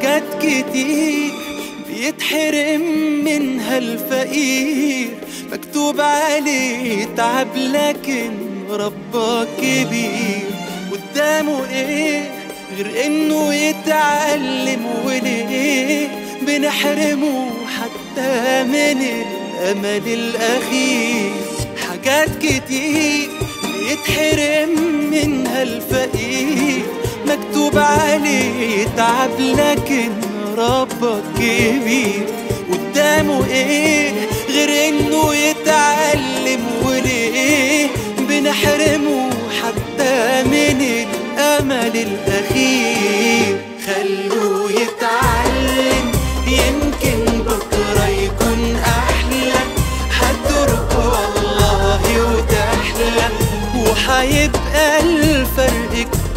حاجات كتير بيتحرم منها الفقير مكتوب عليه تعب لكن ربك كبير قدامه ايه غير انه يتعلم وليه بنحرمه حتى من الامل الاخير حاجات كتير بيتحرم منها الفقير مكتوب عليه تعب لكن ربك كبير قدامه ايه غير انه يتعلم وليه بنحرمه حتى من الامل الاخير خلوه يتعلم يمكن بكره يكون احلى هتروح والله وتحلى وحيبقى الفرق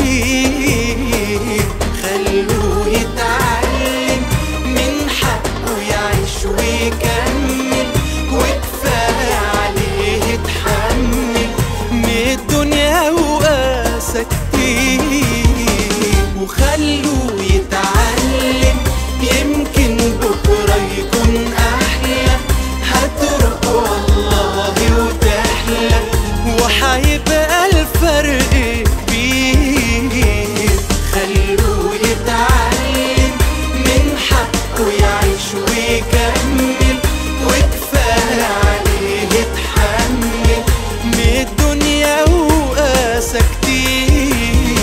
كبير خلوه يتعلم من حقه يعيش ويكمل وكفاية عليه يتحمل من الدنيا وقاسى كتير وخلوه يتعلم يمكن بكرة يكون أحلى هتروح والله وتحلى وحيبقى الفرق كبير خلوه يتعلم من حقه يعيش ويكمل وكفاية عليه يتحمل من الدنيا وقاسى كتير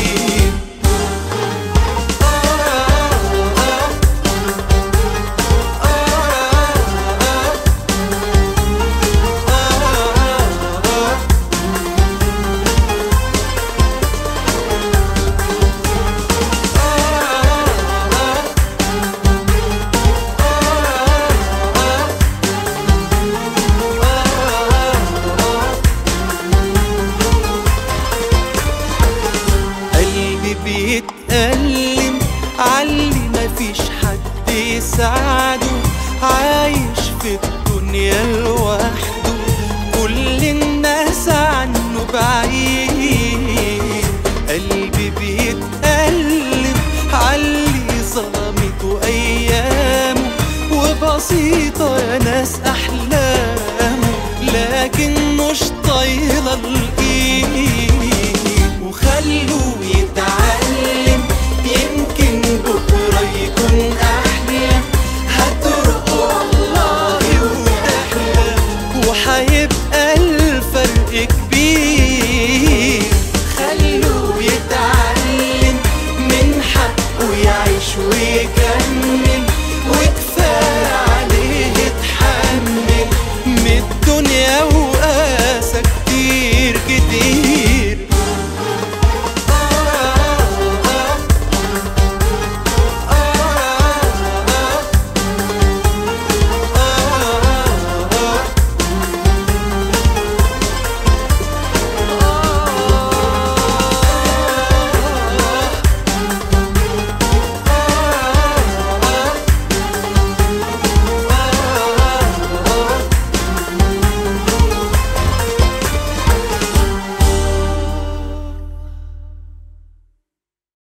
قلبي بيتألم علي مفيش حد يساعده عايش في الدنيا لوحده كل الناس عنه بعيد قلبي بيتألم علي ظلمته أيامه وبسيطة يا ناس أحلامه لكن مش طايلة الإيد وخلوه يتعلم يمكن بكرة يكون أحلى هتروح والله وتحلى وحيبقى الفرق كبير خلوه يتعلم من حقه يعيش ويكمل وكفاية عليه يتحمل من الدنيا